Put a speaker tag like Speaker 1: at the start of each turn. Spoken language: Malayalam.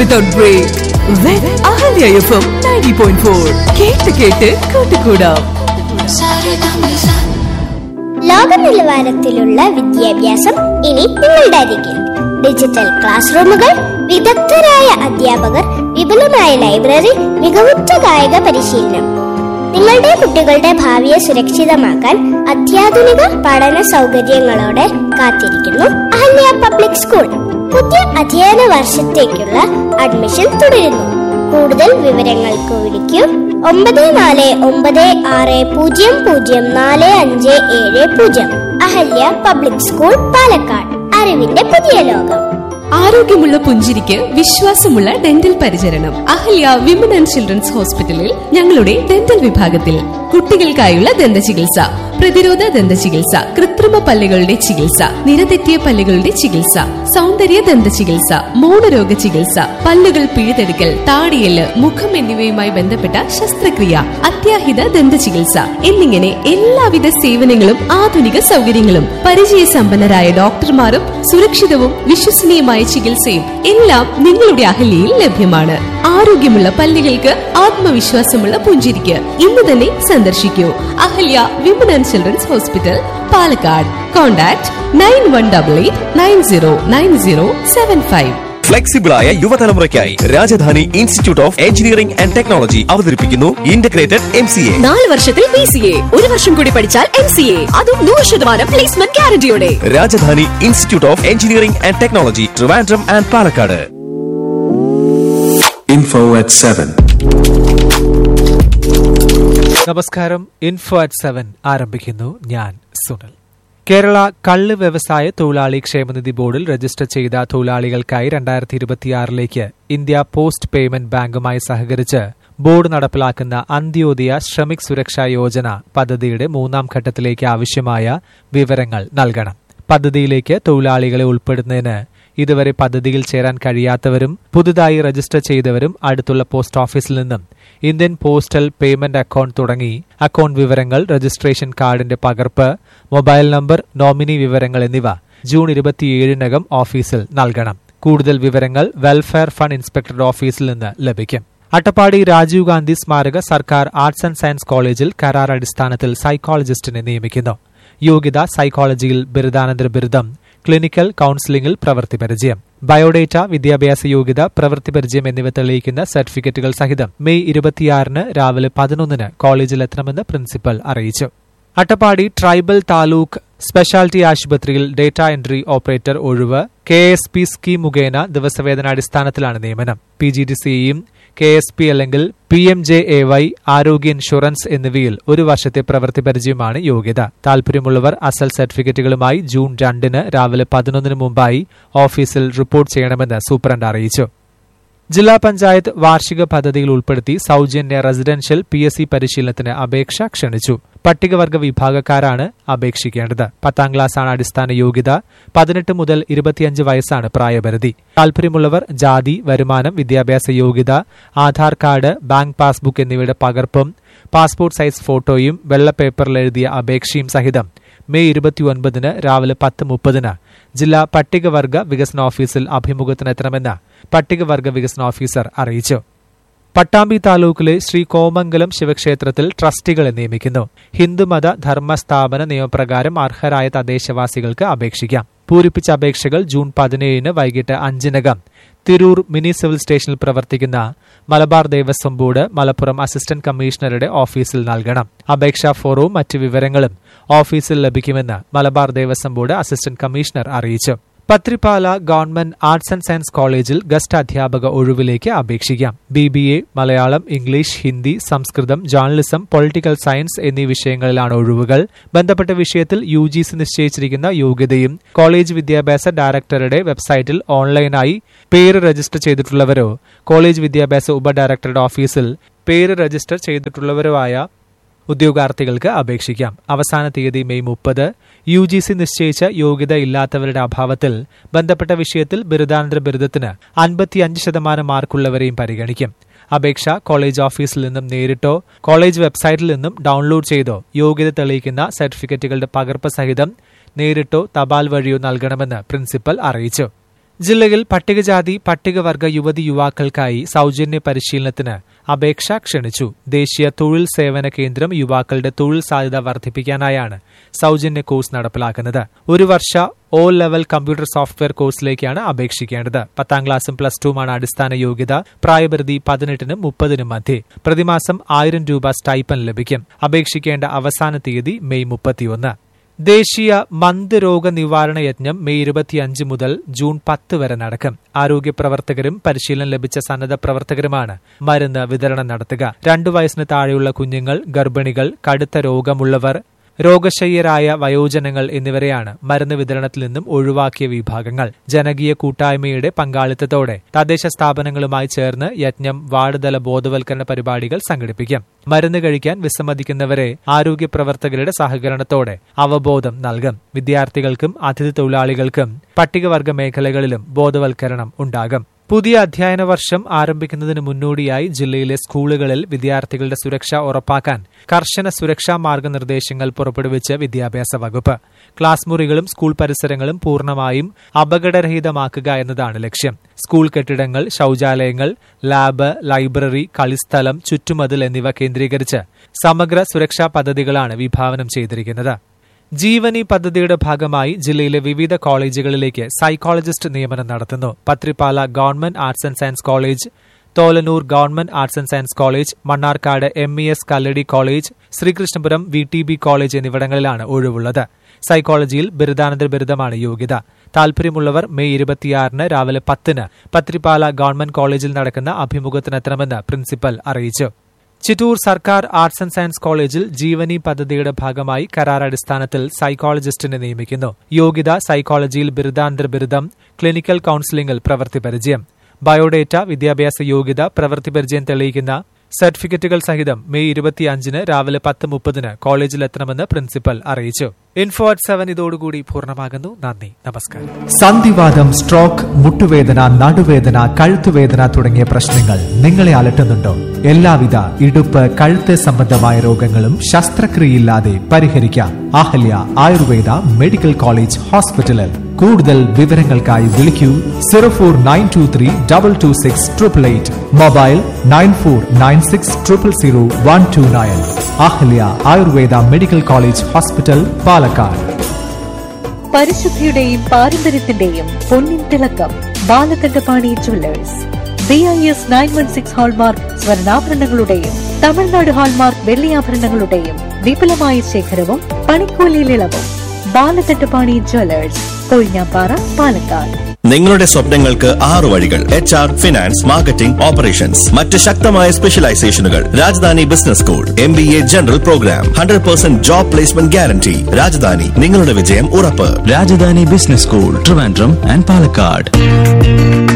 Speaker 1: without break with Ahalya FM 90.4 കേട്ട് കേട്ട് കൂട്ടുകൂടാം
Speaker 2: ലോക നിലവാരത്തിലുള്ള വിദ്യാഭ്യാസം ഇനി നിങ്ങളുടെ അരികിൽ ഡിജിറ്റൽ ക്ലാസ് റൂമുകൾ വിദഗ്ധരായ അധ്യാപകർ വിപുലമായ ലൈബ്രറി മികവുറ്റ കായിക പരിശീലനം നിങ്ങളുടെ കുട്ടികളുടെ ഭാവിയെ സുരക്ഷിതമാക്കാൻ അത്യാധുനിക പഠന സൗകര്യങ്ങളോടെ കാത്തിരിക്കുന്നു അഹല്യ പബ്ലിക് സ്കൂൾ പുതിയ അധ്യയന വർഷത്തേക്കുള്ള അഡ്മിഷൻ തുടരുന്നു കൂടുതൽ വിവരങ്ങൾക്ക് വിളിക്കൂ ഒമ്പത് നാല് ഒമ്പത് ആറ് പൂജ്യം പൂജ്യം നാല് അഞ്ച് ഏഴ് പൂജ്യം അഹല്യ പബ്ലിക് സ്കൂൾ പാലക്കാട് അറിവിന്റെ പുതിയ ലോകം
Speaker 1: ആരോഗ്യമുള്ള പുഞ്ചിരിക്ക് വിശ്വാസമുള്ള ഡെന്റൽ പരിചരണം അഹല്യ വിമൻ ആൻഡ് ചിൽഡ്രൻസ് ഹോസ്പിറ്റലിൽ ഞങ്ങളുടെ ഡെന്റൽ വിഭാഗത്തിൽ കുട്ടികൾക്കായുള്ള ദന്ത ചികിത്സ പ്രതിരോധ ദന്ത ചികിത്സ കൃത്രിമ പല്ലുകളുടെ ചികിത്സ നിരതെറ്റിയ പല്ലുകളുടെ ചികിത്സ സൗന്ദര്യ ദന്ത ചികിത്സ മൗനരോഗ ചികിത്സ പല്ലുകൾ പിഴുതെടുക്കൽ താടിയല് മുഖം എന്നിവയുമായി ബന്ധപ്പെട്ട ശസ്ത്രക്രിയ അത്യാഹിത ദന്ത ചികിത്സ എന്നിങ്ങനെ എല്ലാവിധ സേവനങ്ങളും ആധുനിക സൗകര്യങ്ങളും പരിചയസമ്പന്നരായ ഡോക്ടർമാരും സുരക്ഷിതവും വിശ്വസനീയമായ ചികിത്സയും എല്ലാം നിങ്ങളുടെ അഹല്യയിൽ ലഭ്യമാണ് ആരോഗ്യമുള്ള പല്ലുകൾക്ക് ആത്മവിശ്വാസമുള്ള പുഞ്ചിരിക്ക് ഇന്ന് തന്നെ സന്ദർശിക്കൂ Ahalya women and children's hospital Palakkad contact nine one double eight nine zero nine zero seven five
Speaker 3: ഫ്ലെക്സിബിളായ യുവതലമുറയ്ക്കായി Rajadhani institute of engineering and technology അവതരിപ്പിക്കുന്നു ഇന്റഗ്രേറ്റഡ് എം സി എ
Speaker 1: നാല് വർഷത്തിൽ പി സി എ ഒരു വർഷം കൂടി പഠിച്ചാൽ എം സി എ അതും നൂറ് ശതമാനം പ്ലേസ്മെന്റ് ഗ്യാരണ്ടിയോടെ
Speaker 3: Rajadhani institute of engineering and technology Trivandrum and Palakkad
Speaker 4: Info at 7.
Speaker 5: നമസ്കാരം ഇൻഫോ അറ്റ് സെവൻ ആരംഭിക്കുന്നു ഞാൻ സുനിൽ കേരള കള്ള് വ്യവസായ തൊഴിലാളി ക്ഷേമനിധി ബോർഡിൽ രജിസ്റ്റർ ചെയ്ത തൊഴിലാളികൾക്കായി രണ്ടായിരത്തി ഇരുപത്തിയാറിലേക്ക് ഇന്ത്യ പോസ്റ്റ് പേയ്മെന്റ് ബാങ്കുമായി സഹകരിച്ച് ബോർഡ് നടപ്പിലാക്കുന്ന അന്ത്യോദയ ശ്രമിക് സുരക്ഷാ യോജന പദ്ധതിയുടെ മൂന്നാം ഘട്ടത്തിലേക്ക് ആവശ്യമായ വിവരങ്ങൾ നൽകണം പദ്ധതിയിലേക്ക് തൊഴിലാളികളെ ഉൾപ്പെടുന്നതിന് ഇതുവരെ പദ്ധതിയിൽ ചേരാൻ കഴിയാത്തവരും പുതുതായി രജിസ്റ്റർ ചെയ്തവരും അടുത്തുള്ള പോസ്റ്റ് ഓഫീസിൽ നിന്നും ഇന്ത്യൻ പോസ്റ്റൽ പേയ്മെന്റ് അക്കൗണ്ട് തുടങ്ങി അക്കൗണ്ട് വിവരങ്ങൾ രജിസ്ട്രേഷൻ കാർഡിന്റെ പകർപ്പ് മൊബൈൽ നമ്പർ നോമിനി വിവരങ്ങൾ എന്നിവ ജൂൺ ഇരുപത്തിയേഴിനകം ഓഫീസിൽ നൽകണം കൂടുതൽ വിവരങ്ങൾ വെൽഫെയർ ഫണ്ട് ഇൻസ്പെക്ടർ ഓഫീസിൽ നിന്ന് ലഭിക്കും അട്ടപ്പാടി രാജീവ് ഗാന്ധി സ്മാരക സർക്കാർ ആർട്സ് ആൻഡ് സയൻസ് കോളേജിൽ കരാർ അടിസ്ഥാനത്തിൽ സൈക്കോളജിസ്റ്റിനെ നിയമിക്കുന്നു യോഗ്യത സൈക്കോളജിയിൽ ബിരുദാനന്തര ബിരുദം ക്ലിനിക്കൽ കൌൺസിലിംഗിൽ പ്രവൃത്തി പരിചയം ബയോഡേറ്റ വിദ്യാഭ്യാസ യോഗ്യത പ്രവൃത്തി പരിചയം എന്നിവ തെളിയിക്കുന്ന സർട്ടിഫിക്കറ്റുകൾ സഹിതം മെയ് ഇരുപത്തിയാറിന് രാവിലെ പതിനൊന്നിന് കോളേജിലെത്തണമെന്ന് പ്രിൻസിപ്പൽ അറിയിച്ചു അട്ടപ്പാടി ട്രൈബൽ താലൂക്ക് സ്പെഷ്യാലിറ്റി ആശുപത്രിയിൽ ഡേറ്റ എൻട്രി ഓപ്പറേറ്റർ ഒഴിവ് കെ എസ് പി സ്കീം മുഖേന ദിവസവേതനാടിസ്ഥാനത്തിലാണ് നിയമനം പി ജി ഡി സിയും കെ എസ് പി അല്ലെങ്കിൽ P M J A Y ആരോഗ്യ ഇൻഷുറൻസ് എന്നിവയിൽ ഒരു വർഷത്തെ പ്രവൃത്തി പരിചയമാണ് യോഗ്യത താൽപര്യമുള്ളവർ അസൽ സർട്ടിഫിക്കറ്റുകളുമായി ജൂൺ രണ്ടിന് രാവിലെ പതിനൊന്നിന് മുമ്പായി ഓഫീസിൽ റിപ്പോർട്ട് ചെയ്യണമെന്ന് സൂപ്രണ്ട് അറിയിച്ചു ജില്ലാ പഞ്ചായത്ത് വാർഷിക പദ്ധതിയിൽ ഉൾപ്പെടുത്തി സൗജന്യ റെസിഡൻഷ്യൽ പി എസ് സി പരിശീലനത്തിന് അപേക്ഷ ക്ഷണിച്ചു പട്ടികവർഗ വിഭാഗക്കാരാണ് അപേക്ഷിക്കേണ്ടത് പത്താം ക്ലാസ്സാണ് അടിസ്ഥാന യോഗ്യത പതിനെട്ട് മുതൽ ഇരുപത്തിയഞ്ച് വയസ്സാണ് പ്രായപരിധി താൽപര്യമുള്ളവർ ജാതി വരുമാനം വിദ്യാഭ്യാസ യോഗ്യത ആധാർ കാർഡ് ബാങ്ക് പാസ്ബുക്ക് എന്നിവയുടെ പകർപ്പും പാസ്പോർട്ട് സൈസ് ഫോട്ടോയും വെള്ള പേപ്പറിൽ എഴുതിയ അപേക്ഷയും സഹിതം മെയ് ഇരുപത്തിയൊൻപതിന് രാവിലെ പത്ത് മുപ്പതിന് ജില്ലാ പട്ടികവർഗ വികസന ഓഫീസിൽ അഭിമുഖത്തിനെത്തണമെന്ന് പട്ടികവർഗ വികസന ഓഫീസർ അറിയിച്ചു പട്ടാമ്പി താലൂക്കിലെ ശ്രീ കോമംഗലം ശിവക്ഷേത്രത്തിൽ ട്രസ്റ്റികളെ നിയമിക്കുന്നു ഹിന്ദുമത ധർമ്മ സ്ഥാപന നിയമപ്രകാരം അർഹരായ തദ്ദേശവാസികൾക്ക് അപേക്ഷിക്കാം പൂരിപ്പിച്ച അപേക്ഷകൾ ജൂൺ പതിനേഴിന് വൈകിട്ട് അഞ്ചിനകം തിരൂർ മിനി സിവിൽ സ്റ്റേഷനിൽ പ്രവർത്തിക്കുന്ന മലബാർ ദേവസ്വം ബോർഡ് മലപ്പുറം അസിസ്റ്റന്റ് കമ്മീഷണറുടെ ഓഫീസിൽ നൽകണം അപേക്ഷാ ഫോറവും മറ്റ് വിവരങ്ങളും ഓഫീസിൽ ലഭിക്കുമെന്ന് Malabar Devaswom board assistant commissioner അറിയിച്ചു Pathirippala government arts and science കോളേജിൽ ഗസ്റ്റ് അധ്യാപക ഒഴിവിലേക്ക് അപേക്ഷിക്കാം B B A Malayalam English Hindi Samskritham journalism political science എന്നീ വിഷയങ്ങളിലാണ് ഒഴിവുകൾ ബന്ധപ്പെട്ട വിഷയത്തിൽ യു ജി സി നിശ്ചയിച്ചിരിക്കുന്ന യോഗ്യതയും കോളേജ് വിദ്യാഭ്യാസ ഡയറക്ടറുടെ വെബ്സൈറ്റിൽ ഓൺലൈനായി പേര് രജിസ്റ്റർ ചെയ്തിട്ടുള്ളവരോ കോളേജ് വിദ്യാഭ്യാസ ഉപ ഡയറക്ടറുടെ ഓഫീസിൽ പേര് രജിസ്റ്റർ ചെയ്തിട്ടുള്ളവരോ ആയ ഉദ്യോഗാർത്ഥികൾക്ക് അപേക്ഷിക്കാം അവസാന തീയതി മെയ് മുപ്പത് യു ജി സി നിശ്ചയിച്ച യോഗ്യത ഇല്ലാത്തവരുടെ അഭാവത്തിൽ ബന്ധപ്പെട്ട വിഷയത്തിൽ ബിരുദാനന്തര ബിരുദത്തിന് അൻപത്തിയഞ്ച് ശതമാനം മാർക്കുള്ളവരെയും പരിഗണിക്കും അപേക്ഷ കോളേജ് ഓഫീസിൽ നിന്നും നേരിട്ടോ കോളേജ് വെബ്സൈറ്റിൽ നിന്നും ഡൗൺലോഡ് ചെയ്തോ യോഗ്യത തെളിയിക്കുന്ന സർട്ടിഫിക്കറ്റുകളുടെ പകർപ്പ് സഹിതം നേരിട്ടോ തപാൽ വഴിയോ നൽകണമെന്ന് പ്രിൻസിപ്പൽ അറിയിച്ചു ജില്ലയിൽ പട്ടികജാതി പട്ടികവർഗ യുവതി യുവാക്കൾക്കായി സൗജന്യ പരിശീലനത്തിന് അപേക്ഷ ക്ഷണിച്ചു ദേശീയ തൊഴിൽ സേവന കേന്ദ്രം യുവാക്കളുടെ തൊഴിൽ സാധ്യത വർദ്ധിപ്പിക്കാനായാണ് സൗജന്യ കോഴ്സ് നടപ്പിലാക്കുന്നത് ഒരു വർഷ ഓ ലെവൽ കമ്പ്യൂട്ടർ സോഫ്റ്റ്വെയർ കോഴ്സിലേക്കാണ് അപേക്ഷിക്കേണ്ടത് പത്താം ക്ലാസും പ്ലസ് ടുമാണ് അടിസ്ഥാന യോഗ്യത പ്രായപരിധി പതിനെട്ടിനും മുപ്പതിനും മധ്യേ പ്രതിമാസം ആയിരം രൂപ സ്റ്റൈപ്പൻ ലഭിക്കും അപേക്ഷിക്കേണ്ട അവസാന തീയതി മെയ് മുപ്പത്തിയൊന്ന് ദേശീയ മന്ത് രോഗ നിവാരണ യജ്ഞം മെയ് ഇരുപത്തിയഞ്ച് മുതൽ ജൂൺ പത്ത് വരെ നടക്കും ആരോഗ്യ പ്രവർത്തകരും പരിശീലനം ലഭിച്ച സന്നദ്ധ പ്രവർത്തകരുമാണ് മരുന്ന് വിതരണം നടത്തുക രണ്ടു വയസ്സിന് താഴെയുള്ള കുഞ്ഞുങ്ങൾ ഗർഭിണികൾ കടുത്ത രോഗമുള്ളവർ രോഗശയ്യരായ വയോജനങ്ങൾ എന്നിവരെയാണ് മരുന്ന് വിതരണത്തിൽ നിന്നും ഒഴിവാക്കിയ വിഭാഗങ്ങൾ ജനകീയ കൂട്ടായ്മയുടെ പങ്കാളിത്തത്തോടെ തദ്ദേശ സ്ഥാപനങ്ങളുമായി ചേർന്ന് യജ്ഞം വാർഡുതല ബോധവൽക്കരണ പരിപാടികൾ സംഘടിപ്പിക്കും മരുന്ന് കഴിക്കാൻ വിസമ്മതിക്കുന്നവരെ ആരോഗ്യ പ്രവർത്തകരുടെ സഹകരണത്തോടെ അവബോധം നൽകും വിദ്യാർത്ഥികൾക്കും അതിഥി തൊഴിലാളികൾക്കും പട്ടികവർഗ മേഖലകളിലും ബോധവൽക്കരണം ഉണ്ടാകും പുതിയ അധ്യയന വർഷം ആരംഭിക്കുന്നതിന് മുന്നോടിയായി ജില്ലയിലെ സ്കൂളുകളിൽ വിദ്യാർത്ഥികളുടെ സുരക്ഷ ഉറപ്പാക്കാൻ കർശന സുരക്ഷാ മാർഗനിർദ്ദേശങ്ങൾ പുറപ്പെടുവിച്ച് വിദ്യാഭ്യാസ വകുപ്പ് ക്ലാസ് മുറികളും സ്കൂൾ പരിസരങ്ങളും പൂർണ്ണമായും അപകടരഹിതമാക്കുക എന്നതാണ് ലക്ഷ്യം സ്കൂൾ കെട്ടിടങ്ങൾ ശൌചാലയങ്ങൾ ലാബ് ലൈബ്രറി കളിസ്ഥലം ചുറ്റുമതിൽ എന്നിവ കേന്ദ്രീകരിച്ച് സമഗ്ര സുരക്ഷാ പദ്ധതികളാണ് വിഭാവനം ചെയ്തിരിക്കുന്നത് ജീവനി പദ്ധതിയുടെ ഭാഗമായി ജില്ലയിലെ വിവിധ കോളേജുകളിലേക്ക് സൈക്കോളജിസ്റ്റ് നിയമനം നടത്തുന്നു Pathirippala government arts and science college Tholanur government arts and science college Mannarkkad M E S Kalladi college Sreekrishnapuram V T B college എന്നിവിടങ്ങളിലാണ് ഒഴിവുള്ളത് സൈക്കോളജിയിൽ ബിരുദാനന്തര ബിരുദമാണ് യോഗ്യത താൽപര്യമുള്ളവർ മെയ് ഇരുപത്തിയാറിന് രാവിലെ പത്തിന് പത്രിപ്പാല ഗവൺമെന്റ് കോളേജിൽ നടക്കുന്ന അഭിമുഖത്തിനെത്തണമെന്ന് പ്രിൻസിപ്പൽ അറിയിച്ചു ചിറ്റൂർ സർക്കാർ ആർട്സ് ആൻഡ് സയൻസ് കോളേജിൽ ജീവനി പദ്ധതിയുടെ ഭാഗമായി കരാർ അടിസ്ഥാനത്തിൽ സൈക്കോളജിസ്റ്റിനെ നിയമിക്കുന്നു യോഗ്യത സൈക്കോളജിയിൽ ബിരുദാന്തര ബിരുദം ക്ലിനിക്കൽ കൌൺസിലിംഗിൽ പ്രവൃത്തി പരിചയം ബയോഡേറ്റ വിദ്യാഭ്യാസ യോഗ്യത പ്രവൃത്തി പരിചയം തെളിയിക്കുന്ന സർട്ടിഫിക്കറ്റുകൾ സഹിതം മെയ് ഇരുപത്തിയഞ്ചിന് രാവിലെ പത്ത് മുപ്പതിന് കോളേജിലെത്തണമെന്ന് പ്രിൻസിപ്പൽ അറിയിച്ചു ഇൻഫോ അറ്റ് സെവൻ ഇതോടുകൂടി പൂർണ്ണമാകുന്നു നന്ദി നമസ്കാരം സന്ധിവാദം സ്ട്രോക്ക് മുട്ടുവേദന നടുവേദന കഴുത്തുവേദന തുടങ്ങിയ പ്രശ്നങ്ങൾ നിങ്ങളെ അലട്ടുന്നുണ്ടോ എല്ലാവിധ ഇടുപ്പ് കഴുത്ത് സംബന്ധമായ രോഗങ്ങളും ശസ്ത്രക്രിയയില്ലാതെ പരിഹരിക്കാം അഹല്യ ആയുർവേദ മെഡിക്കൽ കോളേജ് ഹോസ്പിറ്റലിൽ കൂടുതൽ വിവരങ്ങൾക്കായി വിളിക്കൂ zero four nine two three double two six triple eight mobile nine four nine six triple zero one two nine Ahalya Ayurveda medical college hospital Palakkad
Speaker 6: പരിശുദ്ധിയുടെയും പാരമ്പര്യത്തിന്റെയും പൊന്നിൻ തിളക്കം Balakandapani jewellers B I S nine one six hallmark സ്വർണ്ണാഭരണങ്ങളുടെയും തമിഴ്നാട് ഹാൾമാർക്ക് വെള്ളിയാഭരണങ്ങളുടെയും വിപുലമായ ശേഖരവും പണിക്കൂലിയിൽ ഇളവും ബാലകണ്ഠപാണി ജുവല്ലേഴ്സ് കൊഴിഞ്ഞാപ്പാറ പാലക്കാട്
Speaker 7: നിങ്ങളുടെ സ്വപ്നങ്ങൾക്ക് ആറു വഴികൾ H R finance marketing operations മറ്റ് ശക്തമായ സ്പെഷ്യലൈസേഷനുകൾ Rajadhani business school M B A general programme hundred percent job placement guarantee Rajadhani നിങ്ങളുടെ വിജയം ഉറപ്പ്
Speaker 8: Rajadhani business school Trivandrum and Palakkad